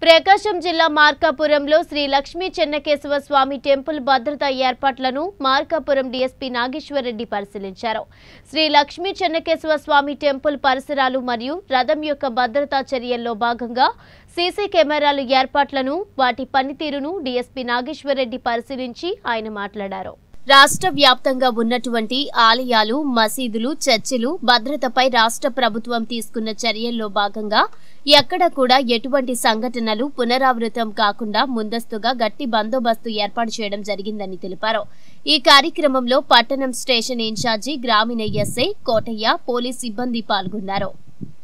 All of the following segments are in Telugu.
ప్రకాశం జిల్లా మార్కాపురంలో శ్రీ లక్ష్మీ చెన్నకేశవ స్వామి టెంపుల్ భద్రతా ఏర్పాట్లను మార్కాపురం డీఎస్పీ నాగేశ్వరరెడ్డి పరిశీలించారు శ్రీ లక్ష్మీ చెన్నకేశవ స్వామి టెంపుల్ పరిసరాలు మరియు రథం యొక్క భద్రతా చర్యల్లో భాగంగా సీసీ కెమెరాలు ఏర్పాట్లను వాటి పనితీరును డీఎస్పీ నాగేశ్వరరెడ్డి పరిశీలించి ఆయన మాట్లాడారు రాష్ట్ర వ్యాప్తంగా ఉన్నటువంటి ఆలయాలు మసీదులు చర్చిలు భద్రతపై రాష్ట్ర ప్రభుత్వం తీసుకున్న చర్యల్లో భాగంగా ఎక్కడ కూడా ఎటువంటి సంఘటనలు పునరావృతం కాకుండా ముందస్తుగా గట్టి బందోబస్తు ఏర్పాటు చేయడం జరిగిందని తెలిపారు ఈ కార్యక్రమంలో పట్టణం స్టేషన్ ఇన్ఛార్జి గ్రామీణ ఎస్ఐ కోటయ్య పోలీస్ సిబ్బంది పాల్గొన్నారు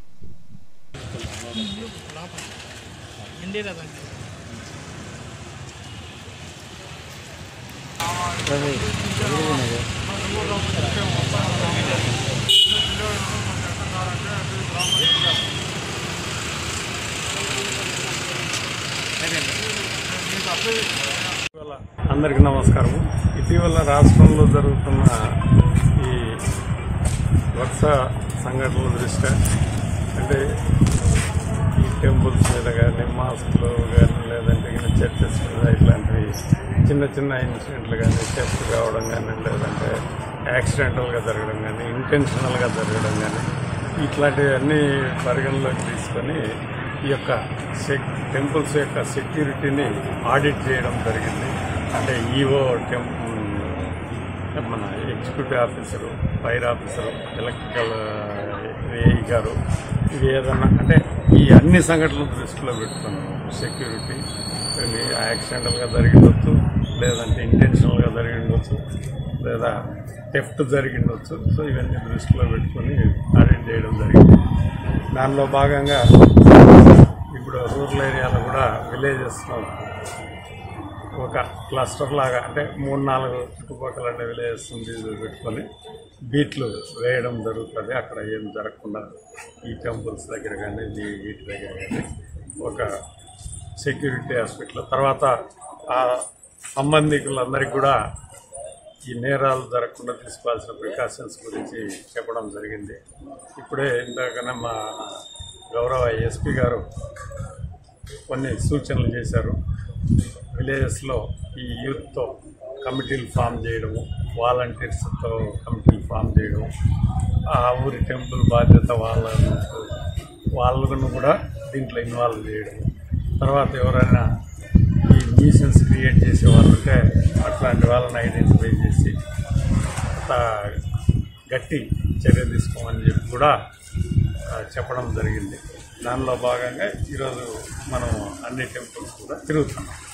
ఇటీవల అందరికీ నమస్కారం ఇటీవల రాష్ట్రంలో జరుగుతున్న ఈ వరుస సంఘటనల దృష్ట్యా అంటే ఈ టెంపుల్స్ మీద కానీ మాస్క్లు కానీ లేదంటే ఇక చర్చెస్ మీద ఇట్లాంటివి చిన్న చిన్న ఇన్సిడెంట్లు కానీ థెఫ్ట్ కావడం కానీ లేదంటే యాక్సిడెంటల్గా జరగడం కానీ ఇంటెన్షనల్గా జరగడం కానీ ఇట్లాంటివన్నీ పరిగణలోకి తీసుకొని ఈ యొక్క సెక్ టెంపుల్స్ యొక్క సెక్యూరిటీని ఆడిట్ చేయడం జరిగింది అంటే ఈవో టెంపుల్ మన executive officer fire officer electrical AE గారు ఇది ఏదన్నా అంటే ఈ అన్ని సంఘటనలు దృష్టిలో పెట్టుకున్నాం సెక్యూరిటీ ఇవి యాక్సిడెంటల్గా జరిగిండొచ్చు లేదంటే ఇంటెన్షనల్గా జరిగిండొచ్చు లేదా టెఫ్ట్ జరిగిండొచ్చు సో ఇవన్నీ దృష్టిలో పెట్టుకొని ఆడిట్ చేయడం జరిగింది దానిలో భాగంగా ఇప్పుడు రూరల్ ఏరియాలో కూడా విలేజెస్లో ఒక క్లస్టర్ లాగా అంటే మూడు నాలుగు చుట్టుపక్కల ఉండే విలేజెస్ పెట్టుకొని బీట్లు వేయడం జరుగుతుంది అక్కడ ఏం జరగకుండా ఈ టెంపుల్స్ దగ్గర కానీ ఈ వీటి దగ్గర కానీ ఒక సెక్యూరిటీ హాస్పిటల్ తర్వాత ఆ సంబంధికులందరికీ కూడా ఈ నేరాలు జరగకుండా తీసుకోవాల్సిన ప్రికాషన్స్ గురించి చెప్పడం జరిగింది ఇప్పుడే ఇంతకన్నా మా గౌరవ ఎస్పీ గారు కొన్ని సూచనలు చేశారు విలేజెస్లో ఈ యూత్తో కమిటీలు ఫామ్ చేయడము వాలంటీర్స్తో కమిటీలు ఫామ్ చేయడం ఆ ఊరి టెంపుల్ బాధ్యత వాళ్ళను వాళ్ళను కూడా దీంట్లో ఇన్వాల్వ్ చేయడం తర్వాత ఎవరైనా ఈ న్యూసెన్స్ క్రియేట్ చేసే వాళ్ళు ఉంటే అట్లాంటి వాళ్ళని ఐడెంటిఫై చేసి అంత గట్టి చర్య తీసుకోమని చెప్పి కూడా ఆ, చెప్పడం జరిగింది దానిలో భాగంగా ఈరోజు మనం అన్ని టెంపుల్స్ కూడా తిరుగుతున్నాం